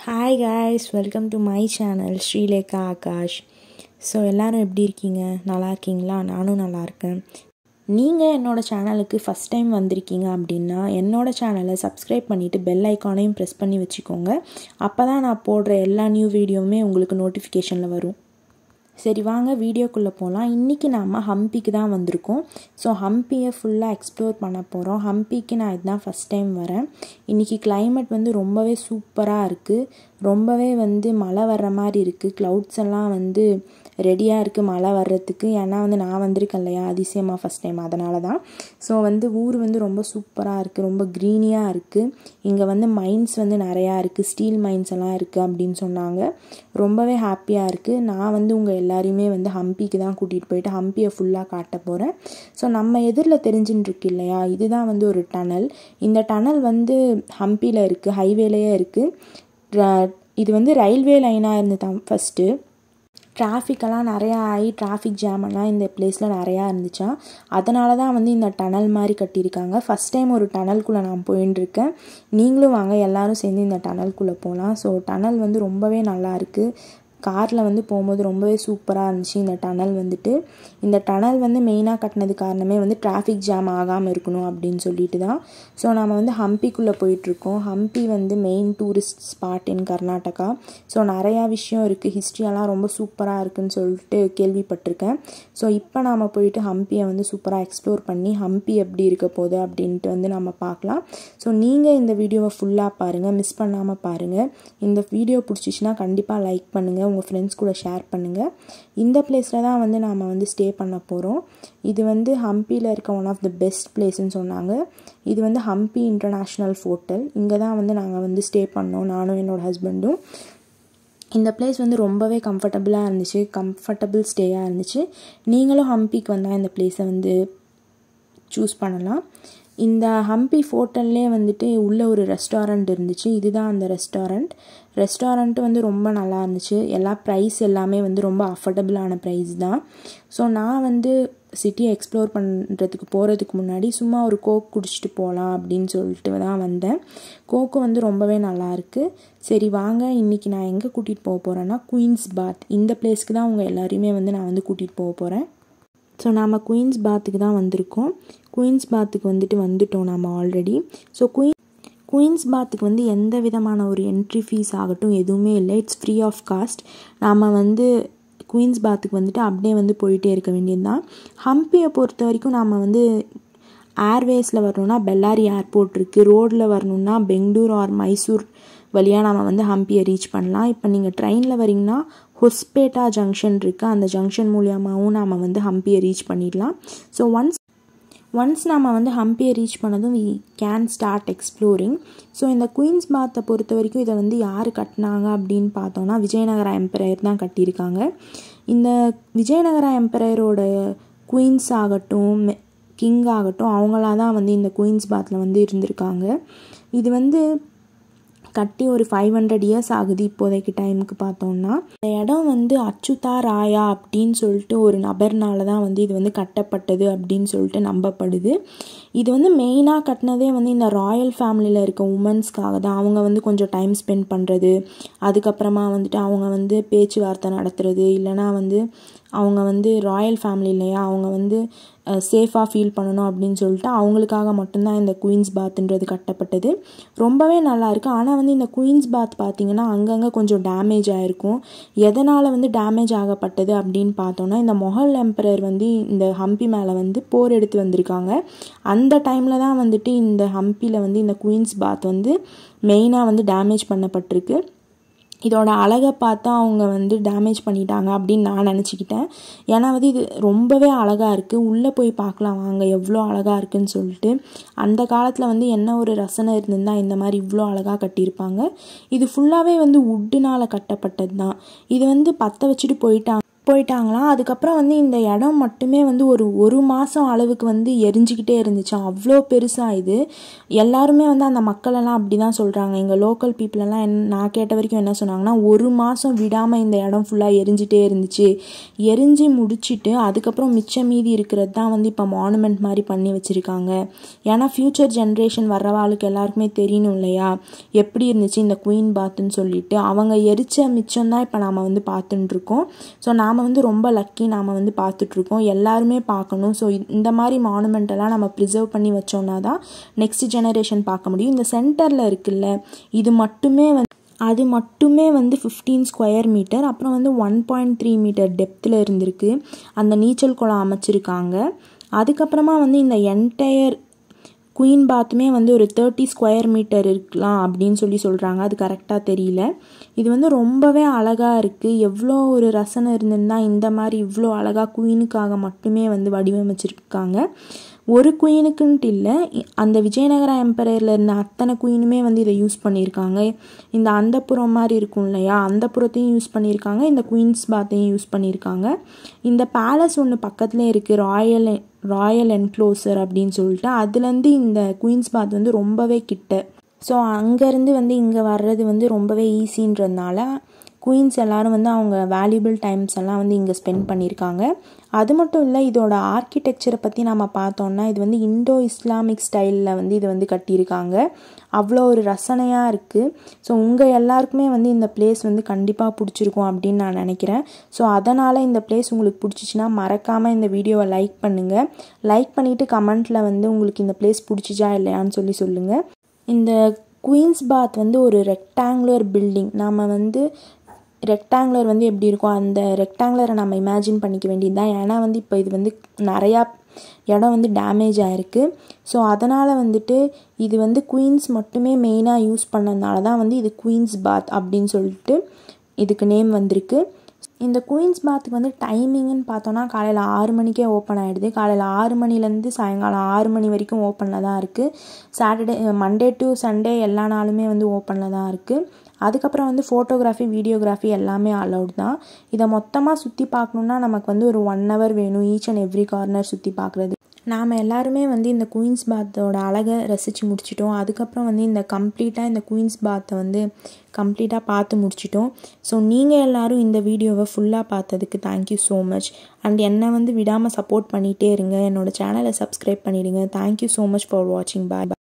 hi guys welcome to my channel Srilekha Akash so எல்லோரும் எப்படி இருக்கீங்க நல்லா இருக்கீங்களா நானும் நல்லா இருக்கேன் நீங்கள் என்னோடய சேனலுக்கு ஃபஸ்ட் டைம் வந்திருக்கீங்க அப்படின்னா என்னோடய சேனலை சப்ஸ்கிரைப் பண்ணிவிட்டு பெல் ஐக்கானையும் ப்ரெஸ் பண்ணி வச்சுக்கோங்க அப்போ தான் நான் போடுற எல்லா நியூ வீடியோவுமே உங்களுக்கு நோட்டிஃபிகேஷனில் வரும் சரி வாங்க வீடியோக்குள்ளே போகலாம் இன்றைக்கி நாம் ஹம்பிக்கு தான் வந்திருக்கோம் ஸோ ஹம்பியை ஃபுல்லாக எக்ஸ்ப்ளோர் பண்ண போகிறோம் ஹம்பிக்கு நான் இதுதான் ஃபஸ்ட் டைம் வரேன் இன்றைக்கி climate வந்து ரொம்பவே சூப்பராக இருக்குது ரொம்பவே வந்து மழை வர்ற மாதிரி இருக்குது க்ளவுட்ஸ் எல்லாம் வந்து ரெடியாக இருக்குது மழை வர்றதுக்கு ஏன்னா வந்து நான் வந்திருக்கேன் இல்லையா அதிசயமாக ஃபஸ்ட் டைம் அதனால தான் ஸோ வந்து ஊர் வந்து ரொம்ப சூப்பராக இருக்குது ரொம்ப க்ரீனியாக இருக்குது இங்கே வந்து மைன்ஸ் வந்து நிறையா இருக்குது ஸ்டீல் மைன்ஸ் எல்லாம் இருக்குது அப்படின்னு சொன்னாங்க ரொம்பவே ஹாப்பியாக இருக்குது நான் வந்து உங்கள் எல்லாரையுமே வந்து ஹம்பிக்கு தான் கூட்டிகிட்டு போயிட்டு ஹம்பியை ஃபுல்லாக காட்ட போகிறேன் ஸோ நம்ம எதிரில் தெரிஞ்சுட்டு இருக்கு இல்லையா இதுதான் வந்து ஒரு டனல் இந்த டனல் வந்து ஹம்பியில் இருக்குது ஹைவேலையே இருக்குது இது வந்து ரயில்வே லைனாக இருந்து தான் ஃபஸ்ட்டு டிராஃபிக்கெல்லாம் நிறையா ஆகி டிராஃபிக் ஜாமெல்லாம் இந்த பிளேஸில் நிறையா இருந்துச்சா அதனால தான் வந்து இந்த டனல் மாதிரி கட்டியிருக்காங்க ஃபஸ்ட் டைம் ஒரு டனல்குள்ளே நான் போயின்னு இருக்கேன் நீங்களும் வாங்க எல்லாரும் சேர்ந்து இந்த டனல்குள்ளே போகலாம் ஸோ டனல் வந்து ரொம்பவே நல்லா இருக்குது காரில் வந்து போகும்போது ரொம்பவே சூப்பராக இருந்துச்சு இந்த டனல் வந்துட்டு இந்த டனல் வந்து மெயினாக கட்டினது காரணமே வந்து டிராஃபிக் ஜாம் ஆகாமல் இருக்கணும் அப்படின்னு சொல்லிட்டு தான் ஸோ நம்ம வந்து ஹம்பிக்குள்ளே போயிட்டுருக்கோம் ஹம்பி வந்து main tourist spot in Karnataka so நிறையா விஷயம் இருக்குது ஹிஸ்ட்ரியெல்லாம் ரொம்ப சூப்பராக இருக்குன்னு சொல்லிட்டு கேள்விப்பட்டிருக்கேன் ஸோ இப்போ நாம் போயிட்டு ஹம்பியை வந்து சூப்பராக எக்ஸ்ப்ளோர் பண்ணி ஹம்பி எப்படி இருக்க போகுது அப்படின்ட்டு வந்து நம்ம பார்க்கலாம் ஸோ நீங்கள் இந்த வீடியோவை ஃபுல்லாக பாருங்கள் மிஸ் பண்ணாமல் பாருங்கள் இந்த வீடியோ பிடிச்சிச்சின்னா கண்டிப்பாக லைக் பண்ணுங்கள் உங்கள் ஃப்ரெண்ட்ஸ் கூட ஷேர் பண்ணுங்கள் இந்த பிளேஸில் தான் வந்து நாம் வந்து ஸ்டே பண்ண போகிறோம் இது வந்து ஹம்பியில் இருக்க ஒன் ஆஃப் த பெஸ்ட் பிளேஸ்ன்னு சொன்னாங்க இது வந்து ஹம்பி இன்டர்நேஷ்னல் ஹோட்டல் இங்கே தான் வந்து நாங்கள் வந்து ஸ்டே பண்ணோம் நானும் என்னோடய ஹஸ்பண்டும் இந்த பிளேஸ் வந்து ரொம்பவே கம்ஃபர்டபுளாக இருந்துச்சு கம்ஃபர்டபுள் ஸ்டேயாக இருந்துச்சு நீங்களும் ஹம்பிக்கு வந்தால் இந்த பிளேஸை வந்து சூஸ் பண்ணலாம் இந்த ஹம்பி ஹோட்டல்லே வந்துட்டு உள்ளே ஒரு ரெஸ்டாரண்ட் இருந்துச்சு இதுதான் அந்த ரெஸ்டாரண்ட் ரெஸ்டாரண்ட்டு வந்து ரொம்ப நல்லா இருந்துச்சு எல்லா ப்ரைஸ் எல்லாமே வந்து ரொம்ப அஃபோர்டபுளான ப்ரைஸ் தான் ஸோ நான் வந்து சிட்டியை எக்ஸ்ப்ளோர் பண்ணுறதுக்கு போகிறதுக்கு முன்னாடி சும்மா ஒரு கோக் குடிச்சிட்டு போகலாம் அப்படின்னு சொல்லிட்டு தான் வந்தேன் கோக்கு வந்து ரொம்பவே நல்லா இருக்குது சரி வாங்க இன்றைக்கி நான் எங்கே கூட்டிகிட்டு போக போகிறேன்னா குயின்ஸ் பாத் இந்த பிளேஸ்க்கு தான் உங்கள் எல்லாரையுமே வந்து நான் வந்து கூட்டிகிட்டு போக போகிறேன் ஸோ நாம் குயின்ஸ் பாத்துக்கு தான் வந்திருக்கோம் குயின்ஸ் பாத்துக்கு வந்துட்டு வந்துட்டோம் நாம் ஆல்ரெடி ஸோ குயின் குயின்ஸ் பாத்துக்கு வந்து எந்த விதமான ஒரு என்ட்ரி ஃபீஸ் ஆகட்டும் எதுவுமே இல்லை இட்ஸ் ஃப்ரீ ஆஃப் காஸ்ட் நாம் வந்து குயின்ஸ் பாத்துக்கு வந்துட்டு அப்படியே வந்து போயிட்டே இருக்க வேண்டியது தான் ஹம்பியை பொறுத்த வரைக்கும் நாம் வந்து ஏர்வேஸில் வரணுன்னா பெல்லாரி ஏர்போர்ட் இருக்குது ரோடில் வரணுன்னா பெங்களூர் ஆர் மைசூர் வழியாக நம்ம வந்து ஹம்பியை ரீச் பண்ணலாம் இப்போ நீங்கள் ட்ரெயினில் வரீங்கன்னா ஹொஸ்பேட்டா ஜங்ஷன் இருக்குது அந்த ஜங்ஷன் மூலியமாகவும் நாம் வந்து ஹம்பியை ரீச் பண்ணிடலாம் ஸோ ஒன்ஸ் ஒன்ஸ் நம்ம வந்து ஹம்பியை ரீச் பண்ணதும் we can start exploring so இந்த குயின்ஸ் பாத்தை பொறுத்த வரைக்கும் இதை வந்து யார் கட்டினாங்க அப்படின்னு பார்த்தோன்னா விஜயநகர எம்பரையர் தான் கட்டியிருக்காங்க இந்த விஜயநகர எம்பரையரோட குயின்ஸ் ஆகட்டும் கிங் ஆகட்டும் அவங்களாம் தான் வந்து இந்த குயின்ஸ் பாத்தில் வந்து இருந்திருக்காங்க இது வந்து கட்டி ஒரு ஃபைவ் ஹண்ட்ரட் இயர்ஸ் ஆகுது இப்போதைக்கு டைமுக்கு பார்த்தோம்னா இந்த இடம் வந்து அச்சுதா ராயா அப்படின்னு சொல்லிட்டு ஒரு நபர்னால தான் வந்து இது வந்து கட்டப்பட்டது அப்படின்னு சொல்லிட்டு நம்பப்படுது இது வந்து மெயினாக கட்டினதே வந்து இந்த ராயல் ஃபேமிலியில் இருக்க உமன்ஸ்க்காக தான் அவங்க வந்து கொஞ்சம் டைம் ஸ்பெண்ட் பண்ணுறது அதுக்கப்புறமா வந்துட்டு அவங்க வந்து பேச்சுவார்த்தை நடத்துறது இல்லைனா வந்து அவங்க வந்து ராயல் ஃபேமிலி இல்லையா அவங்க வந்து சேஃபாக ஃபீல் பண்ணணும் அப்படின்னு சொல்லிட்டு அவங்களுக்காக மட்டும்தான் இந்த குயின்ஸ் பாத்ன்றது கட்டப்பட்டது ரொம்பவே நல்லா இருக்குது ஆனால் வந்து இந்த குயின்ஸ் பாத் பார்த்திங்கன்னா அங்கங்கே கொஞ்சம் டேமேஜ் ஆகிருக்கும் எதனால் வந்து டேமேஜ் ஆகப்பட்டது அப்படின்னு பார்த்தோன்னா இந்த மொஹல் எம்பரர் வந்து இந்த ஹம்பி மேலே வந்து போர் எடுத்து வந்திருக்காங்க அந்த டைமில் தான் வந்துட்டு இந்த ஹம்பியில் வந்து இந்த குயின்ஸ் பாத் வந்து மெயினாக வந்து டேமேஜ் பண்ணப்பட்டிருக்கு இதோட அழகை பார்த்தா அவங்க வந்து டேமேஜ் பண்ணிட்டாங்க அப்படின்னு நான் நினச்சிக்கிட்டேன் ஏன்னா வந்து இது ரொம்பவே அழகாக இருக்குது உள்ளே போய் பார்க்கலாம் வாங்க எவ்வளோ அழகாக இருக்குன்னு சொல்லிட்டு அந்த காலத்தில் வந்து என்ன ஒரு ரசனை இருந்திருந்தால் இந்த மாதிரி இவ்வளோ அழகாக கட்டியிருப்பாங்க இது ஃபுல்லாகவே வந்து உட்டுனால் கட்டப்பட்டது தான் இது வந்து பற்ற வச்சுட்டு போயிட்டாங்க போயிட்டாங்களாம் அதுக்கப்புறம் வந்து இந்த இடம் மட்டுமே வந்து ஒரு ஒரு மாதம் அளவுக்கு வந்து எரிஞ்சிக்கிட்டே இருந்துச்சாம் அவ்வளோ பெருசாக இது எல்லாருமே வந்து அந்த மக்களெல்லாம் அப்படி தான் சொல்கிறாங்க எங்கள் லோக்கல் பீப்புளெல்லாம் என் நான் கேட்ட வரைக்கும் என்ன சொன்னாங்கன்னா ஒரு மாதம் விடாமல் இந்த இடம் ஃபுல்லாக எரிஞ்சிட்டே இருந்துச்சு எரிஞ்சு முடிச்சிட்டு அதுக்கப்புறம் மிச்சம் மீதி இருக்கிறது தான் வந்து இப்போ மானுமெண்ட் மாதிரி பண்ணி வச்சுருக்காங்க ஏன்னா ஃப்யூச்சர் ஜென்ரேஷன் வர்றவாளுக்கு எல்லாருக்குமே தெரியணும் இல்லையா எப்படி இருந்துச்சு இந்த குயின் பாத்துன்னு சொல்லிட்டு அவங்க எரிச்ச மிச்சம் தான் இப்போ நாம் வந்து பார்த்துட்டு இருக்கோம் ஸோ நாம் வந்து ரொம்ப லக்கி நாம் வந்து பார்த்துட்ருக்கோம் எல்லாருமே பார்க்கணும் ஸோ இந்த மாதிரி மானுமெண்ட் எல்லாம் நம்ம ப்ரிசர்வ் பண்ணி வச்சோம்னா தான் நெக்ஸ்ட் ஜெனரேஷன் பார்க்க முடியும் இந்த சென்டரில் இருக்குல்ல இது மட்டுமே வந்து அது மட்டுமே வந்து ஃபிஃப்டீன் ஸ்கொயர் மீட்டர் அப்புறம் வந்து ஒன் பாயிண்ட் த்ரீ மீட்டர் டெப்த்தில் இருந்திருக்கு அந்த நீச்சல் குளம் அமைச்சிருக்காங்க அதுக்கப்புறமா வந்து இந்த என்டையர் குயின் பாத்துமே வந்து ஒரு தேர்ட்டி ஸ்கொயர் மீட்டர் இருக்கலாம் அப்படின்னு சொல்லி சொல்கிறாங்க அது கரெக்டாக தெரியல இது வந்து ரொம்பவே அழகாக இருக்குது எவ்வளோ ஒரு ரசனை இருந்திருந்தா இந்த மாதிரி இவ்வளோ அழகாக குயினுக்காக மட்டுமே வந்து வடிவமைச்சிருக்காங்க ஒரு குயினுக்குன்ட்டு இல்லை அந்த விஜயநகர எம்பரையரில் இருந்த அத்தனை குயினுமே வந்து இதை யூஸ் பண்ணியிருக்காங்க இந்த அந்தப்புறம் மாதிரி இருக்கும் இல்லையா அந்தப்புறத்தையும் யூஸ் பண்ணியிருக்காங்க இந்த குயின்ஸ் பாத்தையும் யூஸ் பண்ணியிருக்காங்க இந்த பேலஸ் ஒன்று பக்கத்துலேயே இருக்குது ராயல் ராயல் என்க்ளோசர் அப்படின்னு சொல்லிட்டு அதுலேருந்து இந்த குயின்ஸ் பாத் வந்து ரொம்பவே கிட்ட ஸோ அங்கேருந்து வந்து இங்கே வர்றது வந்து ரொம்பவே ஈஸின்றதுனால குயின்ஸ் எல்லோரும் வந்து அவங்க வேல்யூபிள் டைம்ஸ் எல்லாம் வந்து இங்கே ஸ்பெண்ட் பண்ணியிருக்காங்க அது மட்டும் இல்லை இதோட ஆர்கிடெக்சரை பற்றி நம்ம பார்த்தோம்னா இது வந்து இண்டோ இஸ்லாமிக் ஸ்டைலில் வந்து இது வந்து கட்டியிருக்காங்க அவ்வளோ ஒரு ரசனையாக இருக்குது ஸோ உங்கள் எல்லாருக்குமே வந்து இந்த பிளேஸ் வந்து கண்டிப்பாக பிடிச்சிருக்கும் அப்படின்னு நான் நினைக்கிறேன் ஸோ அதனால் இந்த பிளேஸ் உங்களுக்கு பிடிச்சிச்சின்னா மறக்காமல் இந்த வீடியோவை லைக் பண்ணுங்கள் லைக் பண்ணிவிட்டு கமெண்ட்டில் வந்து உங்களுக்கு இந்த பிளேஸ் பிடிச்சிச்சா இல்லையான்னு சொல்லி சொல்லுங்கள் இந்த குயின்ஸ் பாத் வந்து ஒரு ரெக்டாங்குலர் பில்டிங் நாம் வந்து ரெக்டாங்குலர் வந்து எப்படி இருக்கும் அந்த ரெக்டாங்குலரை நம்ம இமேஜின் பண்ணிக்க வேண்டியது தான் ஏன்னா வந்து இப்போ இது வந்து நிறையா இடம் வந்து டேமேஜ் ஆகிருக்கு ஸோ அதனால் வந்துட்டு இது வந்து குயின்ஸ் மட்டுமே மெயினாக யூஸ் பண்ணதுனால தான் வந்து இது குயின்ஸ் பாத் அப்படின்னு சொல்லிட்டு இதுக்கு நேம் வந்திருக்கு இந்த குயின்ஸ் பாத்துக்கு வந்து டைமிங்னு பார்த்தோன்னா காலையில் ஆறு மணிக்கே ஓப்பன் ஆகிடுது காலையில் ஆறு மணிலேருந்து சாயங்காலம் ஆறு மணி வரைக்கும் ஓப்பனில் தான் இருக்குது சாட்டர்டே மண்டே டு சண்டே எல்லா நாளுமே வந்து ஓப்பனில் தான் இருக்குது அதுக்கப்புறம் வந்து ஃபோட்டோகிராஃபி வீடியோகிராஃபி எல்லாமே அலௌட் தான் இதை மொத்தமாக சுற்றி பார்க்கணுன்னா நமக்கு வந்து ஒரு ஒன் ஹவர் வேணும் ஈச் அண்ட் எவ்ரி கார்னர் சுற்றி பார்க்குறது நாம் எல்லாருமே வந்து இந்த குயின்ஸ் பாத்தோட அழகை ரசித்து முடிச்சிட்டோம் அதுக்கப்புறம் வந்து இந்த கம்ப்ளீட்டாக இந்த குயின்ஸ் பாத்தை வந்து கம்ப்ளீட்டாக பார்த்து முடிச்சிட்டோம் ஸோ நீங்கள் எல்லோரும் இந்த வீடியோவை ஃபுல்லாக பார்த்ததுக்கு தேங்க்யூ ஸோ மச் அண்ட் என்னை வந்து விடாமல் சப்போர்ட் பண்ணிகிட்டே இருங்க என்னோடய சேனலை சப்ஸ்கிரைப் பண்ணிவிடுங்க தேங்க்யூ ஸோ மச் ஃபார் வாட்சிங் பாய்